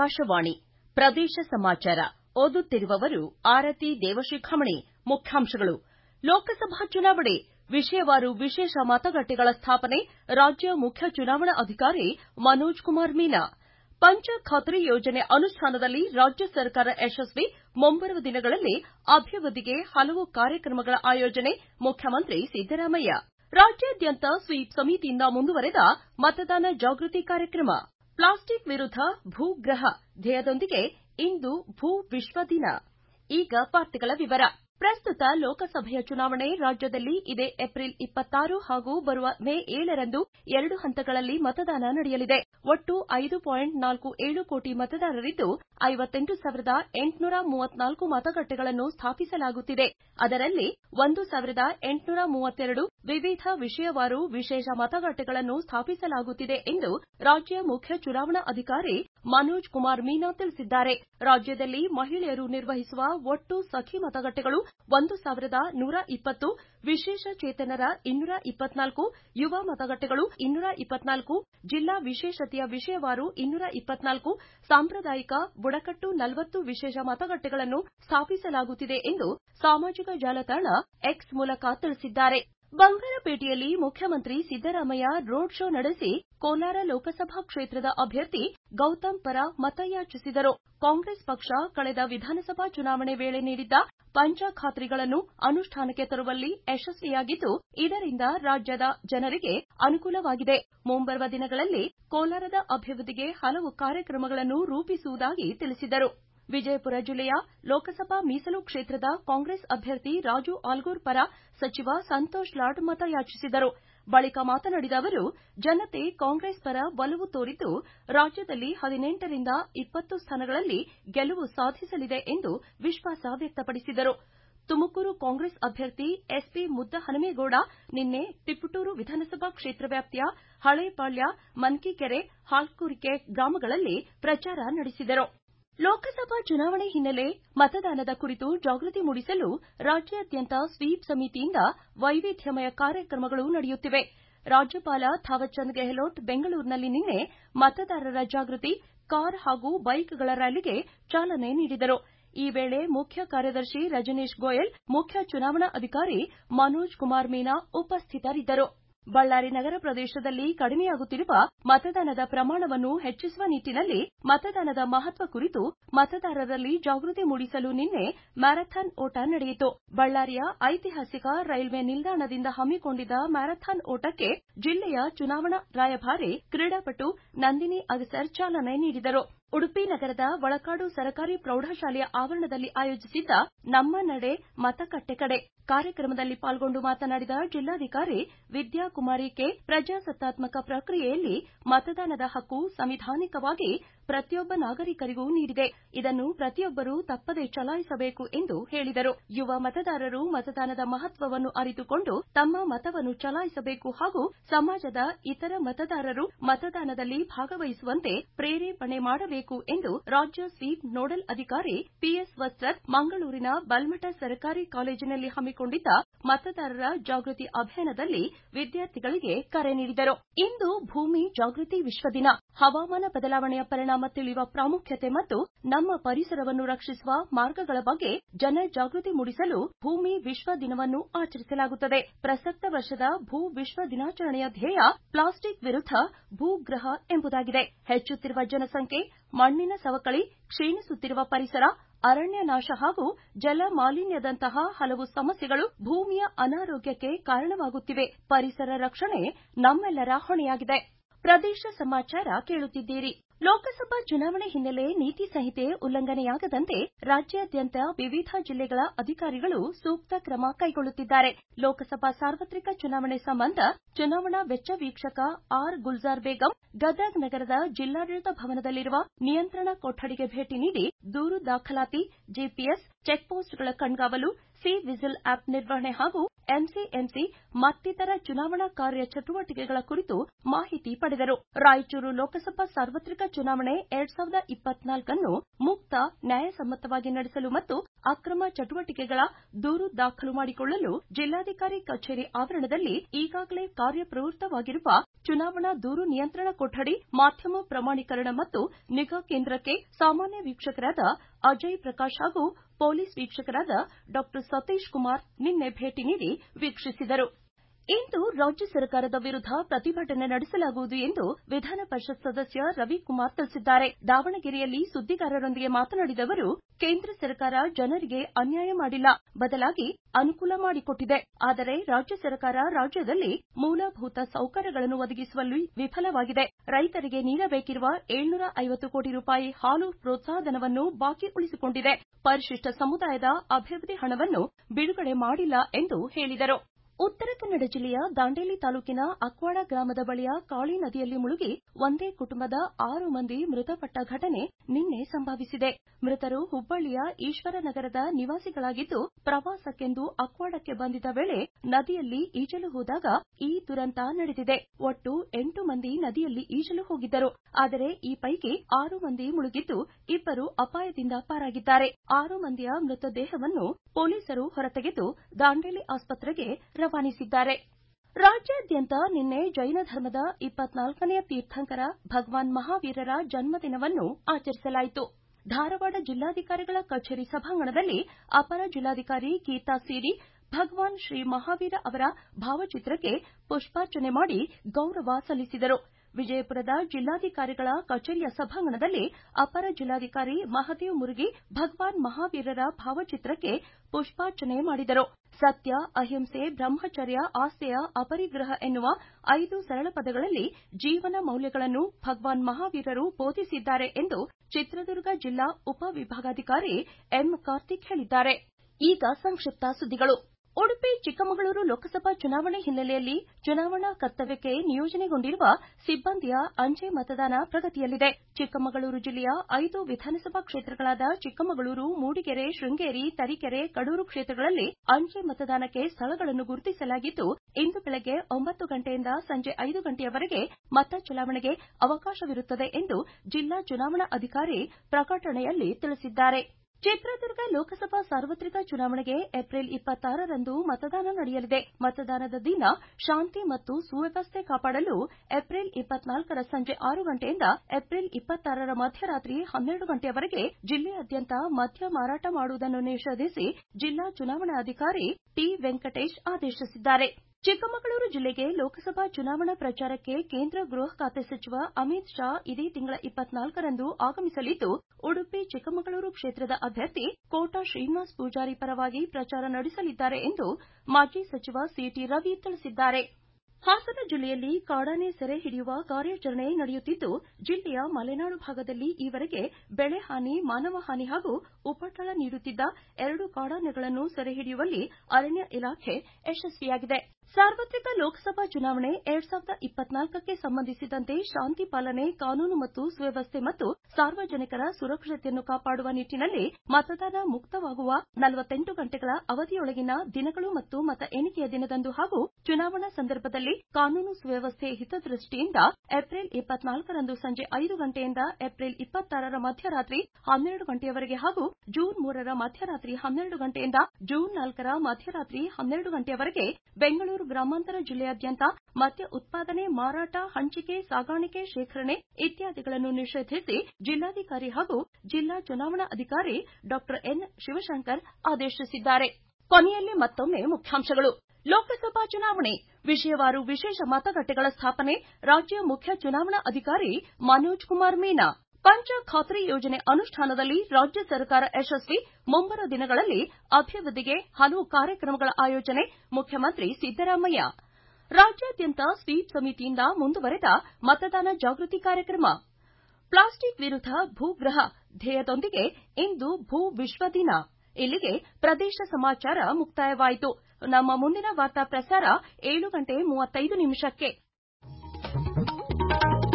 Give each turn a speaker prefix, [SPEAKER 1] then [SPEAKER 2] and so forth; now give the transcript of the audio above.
[SPEAKER 1] ಆಕಾಶವಾಣಿ ಪ್ರದೇಶ ಸಮಾಚಾರ ಓದುತ್ತಿರುವವರು ಆರತಿ ದೇವಶಿಖಾಮಣಿ ಮುಖ್ಯಾಂಶಗಳು ಲೋಕಸಭಾ ಚುನಾವಣೆ ವಿಷಯವಾರು ವಿಶೇಷ ಮತಗಟ್ಟೆಗಳ ಸ್ಥಾಪನೆ ರಾಜ್ಯ ಮುಖ್ಯ ಚುನಾವಣಾಧಿಕಾರಿ ಮನೋಜ್ ಕುಮಾರ್ ಮೀನಾ ಪಂಚ ಖಾತ್ರಿ ಯೋಜನೆ ಅನುಷ್ಠಾನದಲ್ಲಿ ರಾಜ್ಯ ಸರ್ಕಾರ ಯಶಸ್ವಿ ಮುಂಬರುವ ದಿನಗಳಲ್ಲಿ ಅಭಿವೃದ್ಧಿಗೆ ಹಲವು ಕಾರ್ಯಕ್ರಮಗಳ ಆಯೋಜನೆ ಮುಖ್ಯಮಂತ್ರಿ ಸಿದ್ದರಾಮಯ್ಯ ರಾಜ್ಯಾದ್ಯಂತ ಸ್ವೀಪ್ ಸಮಿತಿಯಿಂದ ಮುಂದುವರೆದ ಮತದಾನ ಜಾಗೃತಿ ಕಾರ್ಯಕ್ರಮ ಪ್ಲಾಸ್ಟಿಕ್ ವಿರುದ್ಧ ಭೂಗ್ರಹ ಧ್ಯೇಯದೊಂದಿಗೆ ಇಂದು ಭೂ ವಿಶ್ವ ದಿನ ಈಗ ವಾರ್ತೆಗಳ ವಿವರ ಪ್ರಸ್ತುತ ಲೋಕಸಭೆಯ ಚುನಾವಣೆ ರಾಜ್ಯದಲ್ಲಿ ಇದೇ ಏಪ್ರಿಲ್ ಇಪ್ಪತ್ತಾರು ಹಾಗೂ ಬರುವ ಮೇ ಏಳರಂದು ಎರಡು ಹಂತಗಳಲ್ಲಿ ಮತದಾನ ನಡೆಯಲಿದೆ ಒಟ್ಟು ಐದು ಪಾಯಿಂಟ್ ನಾಲ್ಕು ಏಳು ಕೋಟಿ ಮತದಾರರಿದ್ದು ಐವತ್ತೆಂಟು ಸಾವಿರದ ಎಂಟುನೂರ ಮೂವತ್ನಾಲ್ಕು ಮತಗಟ್ಟೆಗಳನ್ನು ಸ್ಥಾಪಿಸಲಾಗುತ್ತಿದೆ ಅದರಲ್ಲಿ ಒಂದು ಸಾವಿರದ ಎಂಟುನೂರ ಮೂವತ್ತೆರಡು ವಿವಿಧ ವಿಷಯವಾರು ವಿಶೇಷ ಮತಗಟ್ಟೆಗಳನ್ನು ಸ್ಥಾಪಿಸಲಾಗುತ್ತಿದೆ ಎಂದು ರಾಜ್ಯ ಮುಖ್ಯ ಚುನಾವಣಾಧಿಕಾರಿ ಮನೋಜ್ ಕುಮಾರ್ ಮೀನಾ ತಿಳಿಸಿದ್ದಾರೆ ರಾಜ್ಯದಲ್ಲಿ ಮಹಿಳೆಯರು ನಿರ್ವಹಿಸುವ ಒಟ್ಟು ಸಖಿ ಮತಗಟ್ಟೆಗಳು ಒಂದು ಸಾವಿರದ ನೂರ ಇಪ್ಪತ್ತು ವಿಶೇಷ ಚೇತನರ ಇನ್ನೂರ ಇಪ್ಪತ್ನಾಲ್ಕು ಯುವ ಮತಗಟ್ಟೆಗಳು ಇನ್ನೂರ ಇಪ್ಪತ್ನಾಲ್ಕು ಜಿಲ್ಲಾ ವಿಶೇಷತೆಯ ವಿಷಯವಾರು ಇನ್ನೂರ ಇಪ್ಪತ್ನಾಲ್ಕು ಸಾಂಪ್ರದಾಯಿಕ ಬುಡಕಟ್ಟು ನಲವತ್ತು ವಿಶೇಷ ಮತಗಟ್ಟೆಗಳನ್ನು ಸ್ಥಾಪಿಸಲಾಗುತ್ತಿದೆ ಎಂದು ಸಾಮಾಜಿಕ ಜಾಲತಾಣ ಎಕ್ಸ್ ಮೂಲಕ ತಿಳಿಸಿದ್ದಾರೆ ಬಂಗಾರಪೇಟೆಯಲ್ಲಿ ಮುಖ್ಯಮಂತ್ರಿ ಸಿದ್ದರಾಮಯ್ಯ ರೋಡ್ ಶೋ ನಡೆಸಿ ಕೋಲಾರ ಲೋಕಸಭಾ ಕ್ಷೇತ್ರದ ಅಭ್ಯರ್ಥಿ ಗೌತಮ್ ಪರ ಮತಯಾಚಿಸಿದರು ಕಾಂಗ್ರೆಸ್ ಪಕ್ಷ ಕಳೆದ ವಿಧಾನಸಭಾ ಚುನಾವಣೆ ವೇಳೆ ನೀಡಿದ್ದ ಪಂಚ ಖಾತ್ರಿಗಳನ್ನು ಅನುಷ್ಠಾನಕ್ಕೆ ತರುವಲ್ಲಿ ಯಶಸ್ವಿಯಾಗಿದ್ದು ಇದರಿಂದ ರಾಜ್ಯದ ಜನರಿಗೆ ಅನುಕೂಲವಾಗಿದೆ ಮುಂಬರುವ ದಿನಗಳಲ್ಲಿ ಕೋಲಾರದ ಅಭಿವೃದ್ಧಿಗೆ ಹಲವು ಕಾರ್ಯಕ್ರಮಗಳನ್ನು ರೂಪಿಸುವುದಾಗಿ ತಿಳಿಸಿದರು ವಿಜಯಪುರ ಜಿಲ್ಲೆಯ ಲೋಕಸಭಾ ಮೀಸಲು ಕ್ಷೇತ್ರದ ಕಾಂಗ್ರೆಸ್ ಅಭ್ಯರ್ಥಿ ರಾಜು ಆಲ್ಗೂರ್ ಪರ ಸಚಿವ ಸಂತೋಷ್ ಲಾಡ್ ಮತಯಾಚಿಸಿದರು ಬಳಿಕ ಮಾತನಾಡಿದ ಅವರು ಜನತೆ ಕಾಂಗ್ರೆಸ್ ಪರ ಒಲವು ತೋರಿದ್ದು ರಾಜ್ಯದಲ್ಲಿ ಹದಿನೆಂಟರಿಂದ ಇಪ್ಪತ್ತು ಸ್ಥಾನಗಳಲ್ಲಿ ಗೆಲುವು ಸಾಧಿಸಲಿದೆ ಎಂದು ವಿಶ್ವಾಸ ವ್ಯಕ್ತಪಡಿಸಿದರು ತುಮಕೂರು ಕಾಂಗ್ರೆಸ್ ಅಭ್ಯರ್ಥಿ ಎಸ್ಪಿ ಮುದ್ದಹನುಮೇಗೌಡ ನಿನ್ನೆ ತಿಪಟೂರು ವಿಧಾನಸಭಾ ಕ್ಷೇತ್ರ ವ್ಯಾಪ್ತಿಯ ಹಳೇಪಾಳ್ಯ ಮನ್ಕಿಕೆರೆ ಹಾಲ್ಕುರಿಕೆ ಗ್ರಾಮಗಳಲ್ಲಿ ಪ್ರಚಾರ ನಡೆಸಿದರು ಲೋಕಸಭಾ ಚುನಾವಣೆ ಹಿನ್ನೆಲೆ ಮತದಾನದ ಕುರಿತು ಜಾಗೃತಿ ಮೂಡಿಸಲು ರಾಜ್ಯಾದ್ಯಂತ ಸ್ವೀಪ್ ಸಮಿತಿಯಿಂದ ವೈವಿಧ್ಯಮಯ ಕಾರ್ಯಕ್ರಮಗಳು ನಡೆಯುತ್ತಿವೆ ರಾಜ್ಯಪಾಲ ಥಾವರ್ಚಂದ್ ಗೆಹ್ಲೋಟ್ ಬೆಂಗಳೂರಿನಲ್ಲಿ ನಿನ್ನೆ ಮತದಾರರ ಜಾಗೃತಿ ಕಾರ್ ಹಾಗೂ ಬೈಕ್ಗಳ ರ್ಯಾಲಿಗೆ ಚಾಲನೆ ನೀಡಿದರು ಈ ವೇಳೆ ಮುಖ್ಯ ಕಾರ್ಯದರ್ಶಿ ರಜನೀಶ್ ಗೋಯಲ್ ಮುಖ್ಯ ಚುನಾವಣಾಧಿಕಾರಿ ಮನೋಜ್ ಕುಮಾರ್ ಮೀನಾ ಉಪಸ್ಥಿತರಿದ್ದರು ಬಳ್ಳಾರಿ ನಗರ ಪ್ರದೇಶದಲ್ಲಿ ಕಡಿಮೆಯಾಗುತ್ತಿರುವ ಮತದಾನದ ಪ್ರಮಾಣವನ್ನು ಹೆಚ್ಚಿಸುವ ನಿಟ್ಟನಲ್ಲಿ ಮತದಾನದ ಮಹತ್ವ ಕುರಿತು ಮತದಾರರಲ್ಲಿ ಜಾಗೃತಿ ಮೂಡಿಸಲು ನಿನ್ನೆ ಮ್ಯಾರಥಾನ್ ಓಟ ನಡೆಯಿತು ಬಳ್ಳಾರಿಯ ಐತಿಹಾಸಿಕ ರೈಲ್ವೆ ನಿಲ್ದಾಣದಿಂದ ಹಮ್ಮಿಕೊಂಡಿದ್ದ ಮ್ಯಾರಥಾನ್ ಓಟಕ್ಕೆ ಜಿಲ್ಲೆಯ ಚುನಾವಣಾ ರಾಯಭಾರಿ ಕ್ರೀಡಾಪಟು ನಂದಿನಿ ಅಗಸರ್ ಚಾಲನೆ ನೀಡಿದರು ಉಡುಪಿ ನಗರದ ಒಳಕಾಡು ಸರಕಾರಿ ಪ್ರೌಢಶಾಲೆಯ ಆವರಣದಲ್ಲಿ ಆಯೋಜಿಸಿದ್ದ ನಮ್ಮ ನಡೆ ಮತಗಟ್ಟೆ ಕಡೆ ಕಾರ್ಯಕ್ರಮದಲ್ಲಿ ಪಾಲ್ಗೊಂಡು ಮಾತನಾಡಿದ ಜಿಲ್ಲಾಧಿಕಾರಿ ವಿದ್ಯಾಕುಮಾರಿ ಕೆ ಪ್ರಜಾಸತ್ತಾತ್ಮಕ ಪ್ರಕ್ರಿಯೆಯಲ್ಲಿ ಮತದಾನದ ಹಕ್ಕು ಸಂವಿಧಾನಿಕವಾಗಿ ಪ್ರತಿಯೊಬ್ಬ ನಾಗರಿಕರಿಗೂ ನೀಡಿದೆ ಇದನ್ನು ಪ್ರತಿಯೊಬ್ಬರೂ ತಪ್ಪದೆ ಚಲಾಯಿಸಬೇಕು ಎಂದು ಹೇಳಿದರು ಯುವ ಮತದಾರರು ಮತದಾನದ ಮಹತ್ವವನ್ನು ಅರಿತುಕೊಂಡು ತಮ್ಮ ಮತವನ್ನು ಚಲಾಯಿಸಬೇಕು ಹಾಗೂ ಸಮಾಜದ ಇತರ ಮತದಾರರು ಮತದಾನದಲ್ಲಿ ಭಾಗವಹಿಸುವಂತೆ ಪ್ರೇರೇಪಣೆ ಮಾಡಬೇಕು ಎಂದು ರಾಜ್ಯ ಸ್ವೀಪ್ ನೋಡಲ್ ಅಧಿಕಾರಿ ಪಿಎಸ್ ವಸ್ತ್ರದ್ ಮಂಗಳೂರಿನ ಬಲ್ಮಠ ಸರ್ಕಾರಿ ಕಾಲೇಜಿನಲ್ಲಿ ಹಮ್ಮಿಕೊಂಡಿದ್ದ ಮತದಾರರ ಜಾಗೃತಿ ಅಭಿಯಾನದಲ್ಲಿ ವಿದ್ಯಾರ್ಥಿಗಳಿಗೆ ಕರೆ ನೀಡಿದರು ಇಂದು ಭೂಮಿ ಜಾಗೃತಿ ವಿಶ್ವ ದಿನ ಹವಾಮಾನ ಬದಲಾವಣೆಯ ಪರಿಣಾಮ ತಿಳಿಯುವ ಪ್ರಾಮುಖ್ಯತೆ ಮತ್ತು ನಮ್ಮ ಪರಿಸರವನ್ನು ರಕ್ಷಿಸುವ ಮಾರ್ಗಗಳ ಬಗ್ಗೆ ಜನ ಜಾಗೃತಿ ಮೂಡಿಸಲು ಭೂಮಿ ವಿಶ್ವ ದಿನವನ್ನು ಆಚರಿಸಲಾಗುತ್ತದೆ ಪ್ರಸಕ್ತ ವರ್ಷದ ಭೂ ವಿಶ್ವ ದಿನಾಚರಣೆಯ ಧ್ಯೇಯ ಪ್ಲಾಸ್ಟಿಕ್ ವಿರುದ್ಧ ಭೂಗ್ರಹ ಎಂಬುದಾಗಿದೆ ಹೆಚ್ಚುತ್ತಿರುವ ಜನಸಂಖ್ಯೆ ಮಣ್ಣಿನ ಸವಕಳಿ ಕ್ಷೀಣಿಸುತ್ತಿರುವ ಪರಿಸರ ಅರಣ್ಯ ನಾಶ ಹಾಗೂ ಜಲ ಮಾಲಿನ್ಯದಂತಹ ಹಲವು ಸಮಸ್ಯೆಗಳು ಭೂಮಿಯ ಅನಾರೋಗ್ಯಕ್ಕೆ ಕಾರಣವಾಗುತ್ತಿವೆ ಪರಿಸರ ರಕ್ಷಣೆ ನಮ್ಮೆಲ್ಲರ ಹೊಣೆಯಾಗಿದೆ ಪ್ರದೇಶ ಸಮಾಚಾರ ಕೇಳುತ್ತಿದ್ದೀರಿ ಲೋಕಸಭಾ ಚುನಾವಣೆ ಹಿನ್ನೆಲೆ ನೀತಿ ಸಂಹಿತೆ ಉಲ್ಲಂಘನೆಯಾಗದಂತೆ ರಾಜ್ಯಾದ್ಯಂತ ವಿವಿಧ ಜಿಲ್ಲೆಗಳ ಅಧಿಕಾರಿಗಳು ಸೂಕ್ತ ಕ್ರಮ ಕೈಗೊಳ್ಳುತ್ತಿದ್ದಾರೆ ಲೋಕಸಭಾ ಸಾರ್ವತ್ರಿಕ ಚುನಾವಣೆ ಸಂಬಂಧ ಚುನಾವಣಾ ವೆಚ್ಚ ವೀಕ್ಷಕ ಆರ್ ಗುಲ್ಜಾರ್ ಬೇಗಂ ಗದಗ್ ನಗರದ ಜಿಲ್ಲಾಡಳಿತ ಭವನದಲ್ಲಿರುವ ನಿಯಂತ್ರಣ ಕೊಠಡಿಗೆ ಭೇಟಿ ನೀಡಿ ದೂರು ದಾಖಲಾತಿ ಜಿಪಿಎಸ್ ಚೆಕ್ಪೋಸ್ಟ್ಗಳ ಕಣ್ಗಾವಲು ಸಿ ವಿಜಿಲ್ ಆಪ್ ನಿರ್ವಹಣೆ ಹಾಗೂ ಎಂಸಿಎಂಸಿ ಮತ್ತಿತರ ಚುನಾವಣಾ ಕಾರ್ಯ ಚಟುವಟಿಕೆಗಳ ಕುರಿತು ಮಾಹಿತಿ ಪಡೆದರು ರಾಯಚೂರು ಲೋಕಸಭಾ ಸಾರ್ವತ್ರಿಕ ಚುನಾವಣೆ ಎರಡ್ ಸಾವಿರದ ಇಪ್ಪತ್ನಾಲ್ಕನ್ನು ಮುಕ್ತ ನ್ಯಾಯಸಮ್ಮತವಾಗಿ ನಡೆಸಲು ಮತ್ತು ಅಕ್ರಮ ಚಟುವಟಿಕೆಗಳ ದೂರು ದಾಖಲು ಮಾಡಿಕೊಳ್ಳಲು ಜಿಲ್ಲಾಧಿಕಾರಿ ಕಚೇರಿ ಆವರಣದಲ್ಲಿ ಈಗಾಗಲೇ ಕಾರ್ಯಪ್ರವೃತ್ತವಾಗಿರುವ ಚುನಾವಣಾ ದೂರು ನಿಯಂತ್ರಣ ಕೊಠಡಿ ಮಾಧ್ಯಮ ಪ್ರಮಾಣೀಕರಣ ಮತ್ತು ನಿಗಾ ಕೇಂದ್ರಕ್ಕೆ ಸಾಮಾನ್ಯ ವೀಕ್ಷಕರಾದ ಅಜಯ್ ಪ್ರಕಾಶ್ ಹಾಗೂ ಪೊಲೀಸ್ ವೀಕ್ಷಕರಾದ ಡಾ ಸತೀಶ್ ಕುಮಾರ್ ನಿನ್ನೆ ಭೇಟಿ ನೀಡಿ ವೀಕ್ಷಿಸಿದರು ಇಂದು ರಾಜ್ಯ ಸರ್ಕಾರದ ವಿರುದ್ಧ ಪ್ರತಿಭಟನೆ ನಡೆಸಲಾಗುವುದು ಎಂದು ವಿಧಾನ ಪರಿಷತ್ ಸದಸ್ಯ ರವಿಕುಮಾರ್ ತಿಳಿಸಿದ್ದಾರೆ ದಾವಣಗೆರೆಯಲ್ಲಿ ಸುದ್ದಿಗಾರರೊಂದಿಗೆ ಮಾತನಾಡಿದ ಅವರು ಕೇಂದ್ರ ಸರ್ಕಾರ ಜನರಿಗೆ ಅನ್ಯಾಯ ಮಾಡಿಲ್ಲ ಬದಲಾಗಿ ಅನುಕೂಲ ಮಾಡಿಕೊಟ್ಟಿದೆ ಆದರೆ ರಾಜ್ಯ ಸರ್ಕಾರ ರಾಜ್ಯದಲ್ಲಿ ಮೂಲಭೂತ ಸೌಕರ್ಯಗಳನ್ನು ಒದಗಿಸುವಲ್ಲಿ ವಿಫಲವಾಗಿದೆ ರೈತರಿಗೆ ನೀಡಬೇಕಿರುವ ಏಳ್ನೂರ ಐವತ್ತು ಕೋಟಿ ರೂಪಾಯಿ ಹಾಲು ಪ್ರೋತ್ಸಾಹಧನವನ್ನು ಬಾಕಿ ಉಳಿಸಿಕೊಂಡಿದೆ ಪರಿಶಿಷ್ಟ ಸಮುದಾಯದ ಅಭಿವೃದ್ಧಿ ಹಣವನ್ನು ಬಿಡುಗಡೆ ಮಾಡಿಲ್ಲ ಎಂದು ಹೇಳಿದರು ಉತ್ತರ ಕನ್ನಡ ಜಿಲ್ಲೆಯ ದಾಂಡೇಲಿ ತಾಲೂಕಿನ ಅಕ್ವಾಡ ಗ್ರಾಮದ ಬಳಿಯ ಕಾಳಿ ನದಿಯಲ್ಲಿ ಮುಳುಗಿ ಒಂದೇ ಕುಟುಂಬದ ಆರು ಮಂದಿ ಮೃತಪಟ್ಟ ಘಟನೆ ನಿನ್ನೆ ಸಂಭವಿಸಿದೆ ಮೃತರು ಹುಬ್ಬಳ್ಳಿಯ ಈಶ್ವರನಗರದ ನಿವಾಸಿಗಳಾಗಿದ್ದು ಪ್ರವಾಸಕ್ಕೆಂದು ಅಕ್ವಾಡಕ್ಕೆ ಬಂದಿದ್ದ ವೇಳೆ ನದಿಯಲ್ಲಿ ಈಜಲು ಹೋದಾಗ ಈ ದುರಂತ ನಡೆದಿದೆ ಒಟ್ಟು ಎಂಟು ಮಂದಿ ನದಿಯಲ್ಲಿ ಈಜಲು ಹೋಗಿದ್ದರು ಆದರೆ ಈ ಪೈಕಿ ಆರು ಮಂದಿ ಮುಳುಗಿದ್ದು ಇಬ್ಬರು ಅಪಾಯದಿಂದ ಪಾರಾಗಿದ್ದಾರೆ ಆರು ಮಂದಿಯ ಮೃತದೇಹವನ್ನು ಪೊಲೀಸರು ಹೊರತೆಗೆದು ದಾಂಡೇಲಿ ಆಸ್ಪತ್ರೆಗೆ ರವಾನಿಸಿದ್ದಾರೆ ರಾಜ್ಯಾದ್ಯಂತ ನಿನ್ನೆ ಜೈನ ಧರ್ಮದ ಇಪ್ಪತ್ನಾಲ್ಕನೆಯ ತೀರ್ಥಂಕರ ಭಗವಾನ್ ಮಹಾವೀರರ ಜನ್ಮದಿನವನ್ನು ಆಚರಿಸಲಾಯಿತು ಧಾರವಾಡ ಜಿಲ್ಲಾಧಿಕಾರಿಗಳ ಕಚೇರಿ ಸಭಾಂಗಣದಲ್ಲಿ ಅಪರ ಜಿಲ್ಲಾಧಿಕಾರಿ ಗೀತಾ ಸೀರಿ ಭಗವಾನ್ ಶ್ರೀ ಮಹಾವೀರ ಅವರ ಭಾವಚಿತ್ರಕ್ಕೆ ಪುಷ್ಪಾರ್ಚನೆ ಮಾಡಿ ಗೌರವ ಸಲ್ಲಿಸಿದರು ವಿಜಯಪುರದ ಜಿಲ್ಲಾಧಿಕಾರಿಗಳ ಕಚೇರಿಯ ಸಭಾಂಗಣದಲ್ಲಿ ಅಪರ ಜಿಲ್ಲಾಧಿಕಾರಿ ಮಹದೇವ್ ಮುರುಗಿ ಭಗವಾನ್ ಮಹಾವೀರರ ಭಾವಚಿತ್ರಕ್ಕೆ ಪುಷ್ಪಾರ್ಚನೆ ಮಾಡಿದರು ಸತ್ಯ ಅಹಿಂಸೆ ಬ್ರಹ್ಮಚರ್ಯ ಆಸ್ತೆಯ ಅಪರಿಗ್ರಹ ಎನ್ನುವ ಐದು ಸರಳ ಪದಗಳಲ್ಲಿ ಜೀವನ ಮೌಲ್ಯಗಳನ್ನು ಭಗವಾನ್ ಮಹಾವೀರರು ಬೋಧಿಸಿದ್ದಾರೆ ಎಂದು ಚಿತ್ರದುರ್ಗ ಜಿಲ್ಲಾ ಉಪವಿಭಾಗಾಧಿಕಾರಿ ಎಂ ಕಾರ್ತಿಕ್ ಹೇಳಿದ್ದಾರೆ ಈಗ ಸಂಕ್ಷಿಪ್ತ ಸುದ್ದಿಗಳು ಉಡುಪಿ ಚಿಕ್ಕಮಗಳೂರು ಲೋಕಸಭಾ ಚುನಾವಣೆ ಹಿನ್ನೆಲೆಯಲ್ಲಿ ಚುನಾವಣಾ ಕರ್ತವ್ಯಕ್ಕೆ ನಿಯೋಜನೆಗೊಂಡಿರುವ ಸಿಬ್ಬಂದಿಯ ಅಂಚೆ ಮತದಾನ ಪ್ರಗತಿಯಲ್ಲಿದೆ ಚಿಕ್ಕಮಗಳೂರು ಜಿಲ್ಲೆಯ ಐದು ವಿಧಾನಸಭಾ ಕ್ಷೇತ್ರಗಳಾದ ಚಿಕ್ಕಮಗಳೂರು ಮೂಡಿಗೆರೆ ಶೃಂಗೇರಿ ತರೀಕೆರೆ ಕಡೂರು ಕ್ಷೇತ್ರಗಳಲ್ಲಿ ಅಂಚೆ ಮತದಾನಕ್ಕೆ ಸ್ಥಳಗಳನ್ನು ಗುರುತಿಸಲಾಗಿದ್ದು ಇಂದು ಬೆಳಗ್ಗೆ ಒಂಬತ್ತು ಗಂಟೆಯಿಂದ ಸಂಜೆ ಐದು ಗಂಟೆಯವರೆಗೆ ಮತ ಚಲಾವಣೆಗೆ ಅವಕಾಶವಿರುತ್ತದೆ ಎಂದು ಜಿಲ್ಲಾ ಚುನಾವಣಾ ಅಧಿಕಾರಿ ಪ್ರಕಟಣೆಯಲ್ಲಿ ತಿಳಿಸಿದ್ದಾರೆ ಚಿತ್ರದುರ್ಗ ಲೋಕಸಭಾ ಸಾರ್ವತ್ರಿಕ ಚುನಾವಣೆಗೆ ಏಪ್ರಿಲ್ ಇಪ್ಪತ್ತಾರರಂದು ಮತದಾನ ನಡೆಯಲಿದೆ ಮತದಾನದ ದಿನ ಶಾಂತಿ ಮತ್ತು ಸುವ್ಯವಸ್ಥೆ ಕಾಪಾಡಲು ಏಪ್ರಿಲ್ ಇಪ್ಪತ್ನಾಲ್ಕರ ಸಂಜೆ ಆರು ಗಂಟೆಯಿಂದ ಏಪ್ರಿಲ್ ಇಪ್ಪತ್ತಾರರ ಮಧ್ಯರಾತ್ರಿ ಹನ್ನೆರಡು ಗಂಟೆಯವರೆಗೆ ಜಿಲ್ಲೆಯಾದ್ಯಂತ ಮದ್ಯ ಮಾರಾಟ ಮಾಡುವುದನ್ನು ನಿಷೇಧಿಸಿ ಜಿಲ್ಲಾ ಚುನಾವಣಾಧಿಕಾರಿ ಟಿ ವೆಂಕಟೇಶ್ ಆದೇಶಿಸಿದ್ದಾರೆ ಚಿಕ್ಕಮಗಳೂರು ಜಿಲ್ಲೆಗೆ ಲೋಕಸಭಾ ಚುನಾವಣಾ ಪ್ರಚಾರಕ್ಕೆ ಕೇಂದ್ರ ಗೃಹ ಖಾತೆ ಸಚಿವ ಅಮಿತ್ ಶಾ ಇದೇ ತಿಂಗಳ ಇಪ್ಪತ್ನಾಲ್ಕರಂದು ಆಗಮಿಸಲಿದ್ದು ಉಡುಪಿ ಚಿಕ್ಕಮಗಳೂರು ಕ್ಷೇತ್ರದ ಅಭ್ಯರ್ಥಿ ಕೋಟಾ ಶ್ರೀನಿವಾಸ ಪೂಜಾರಿ ಪರವಾಗಿ ಪ್ರಚಾರ ನಡೆಸಲಿದ್ದಾರೆ ಎಂದು ಮಾಜಿ ಸಚಿವ ಸಿಟಿ ರವಿ ತಿಳಿಸಿದ್ದಾರೆ ಹಾಸನ ಜಿಲ್ಲೆಯಲ್ಲಿ ಕಾಡಾನೆ ಸೆರೆ ಹಿಡಿಯುವ ಕಾರ್ಯಾಚರಣೆ ನಡೆಯುತ್ತಿದ್ದು ಜಿಲ್ಲೆಯ ಮಲೆನಾಡು ಭಾಗದಲ್ಲಿ ಈವರೆಗೆ ಬೆಳೆ ಹಾನಿ ಮಾನವ ಹಾನಿ ಹಾಗೂ ಉಪಟಳ ನೀಡುತ್ತಿದ್ದ ಎರಡು ಕಾಡಾನೆಗಳನ್ನು ಸೆರೆ ಹಿಡಿಯುವಲ್ಲಿ ಅರಣ್ಯ ಇಲಾಖೆ ಯಶಸ್ವಿಯಾಗಿದೆ ಸಾರ್ವತ್ರಿಕ ಲೋಕಸಭಾ ಚುನಾವಣೆ ಎರಡ್ ಸಾವಿರದ ಇಪ್ಪತ್ನಾಲ್ಕಕ್ಕೆ ಸಂಬಂಧಿಸಿದಂತೆ ಶಾಂತಿ ಪಾಲನೆ ಕಾನೂನು ಮತ್ತು ಸುವ್ಯವಸ್ಥೆ ಮತ್ತು ಸಾರ್ವಜನಿಕರ ಸುರಕ್ಷತೆಯನ್ನು ಕಾಪಾಡುವ ನಿಟ್ಟನಲ್ಲಿ ಮತದಾನ ಮುಕ್ತವಾಗುವ ನಲವತ್ತೆಂಟು ಗಂಟೆಗಳ ಅವಧಿಯೊಳಗಿನ ದಿನಗಳು ಮತ್ತು ಮತ ಎಣಿಕೆಯ ದಿನದಂದು ಹಾಗೂ ಚುನಾವಣಾ ಸಂದರ್ಭದಲ್ಲಿ ಕಾನೂನು ಸುವ್ಯವಸ್ಥೆ ಹಿತದೃಷ್ಟಿಯಿಂದ ಏಪ್ರಿಲ್ ಇಪ್ಪತ್ನಾಲ್ಕರಂದು ಸಂಜೆ ಐದು ಗಂಟೆಯಿಂದ ಏಪ್ರಿಲ್ ಇಪ್ಪತ್ತಾರರ ಮಧ್ಯರಾತ್ರಿ ಹನ್ನೆರಡು ಗಂಟೆಯವರೆಗೆ ಹಾಗೂ ಜೂನ್ ಮೂರರ ಮಧ್ಯರಾತ್ರಿ ಹನ್ನೆರಡು ಗಂಟೆಯಿಂದ ಜೂನ್ ನಾಲ್ಕರ ಮಧ್ಯರಾತ್ರಿ ಹನ್ನೆರಡು ಗಂಟೆಯವರೆಗೆ ಬೆಂಗಳೂರು ಗ್ರಾಮಾಂತರ ಜಿಲ್ಲೆಯಾದ್ಯಂತ ಮದ್ಯ ಉತ್ಪಾದನೆ ಮಾರಾಟ ಹಂಚಿಕೆ ಸಾಗಾಣಿಕೆ ಶೇಖರಣೆ ಇತ್ಯಾದಿಗಳನ್ನು ನಿಷೇಧಿಸಿ ಜಿಲ್ಲಾಧಿಕಾರಿ ಹಾಗೂ ಜಿಲ್ಲಾ ಚುನಾವಣಾ ಅಧಿಕಾರಿ ಡಾ ಎನ್ ಶಿವಶಂಕರ್ ಆದೇಶಿಸಿದ್ದಾರೆ ಕೊನೆಯಲ್ಲಿ ಮತ್ತೊಮ್ಮೆ ಮುಖ್ಯಾಂಶಗಳು ಲೋಕಸಭಾ ಚುನಾವಣೆ ವಿಷಯವಾರು ವಿಶೇಷ ಮತಗಟ್ಟೆಗಳ ಸ್ಥಾಪನೆ ರಾಜ್ಯ ಮುಖ್ಯ ಚುನಾವಣಾ ಅಧಿಕಾರಿ ಮನೋಜ್ ಕುಮಾರ್ ಮೀನಾ ಪಂಚ ಖಾತ್ರಿ ಯೋಜನೆ ಅನುಷ್ಠಾನದಲ್ಲಿ ರಾಜ್ಯ ಸರ್ಕಾರ ಯಶಸ್ವಿ ಮುಂಬರುವ ದಿನಗಳಲ್ಲಿ ಅಭಿವೃದ್ಧಿಗೆ ಹಲವು ಕಾರ್ಯಕ್ರಮಗಳ ಆಯೋಜನೆ ಮುಖ್ಯಮಂತ್ರಿ ಸಿದ್ದರಾಮಯ್ಯ ರಾಜ್ಯಾದ್ಯಂತ ಸ್ವೀಪ್ ಸಮಿತಿಯಿಂದ ಮುಂದುವರೆದ ಮತದಾನ ಜಾಗೃತಿ ಕಾರ್ಯಕ್ರಮ ಪ್ಲಾಸ್ಟಿಕ್ ವಿರುದ್ಧ ಭೂಗ್ರಹ ಧ್ಯೇಯದೊಂದಿಗೆ ಇಂದು ಭೂ ವಿಶ್ವ ದಿನ ಇಲ್ಲಿಗೆ ಪ್ರದೇಶ ಸಮಾಚಾರ ಮುಕ್ತಾಯವಾಯಿತು ನಮ್ಮ ಮುಂದಿನ ವಾರ್ತಾ ಪ್ರಸಾರ ಏಳು ಗಂಟೆ ಮೂವತ್ತೈದು ನಿಮಿಷಕ್ಕೆ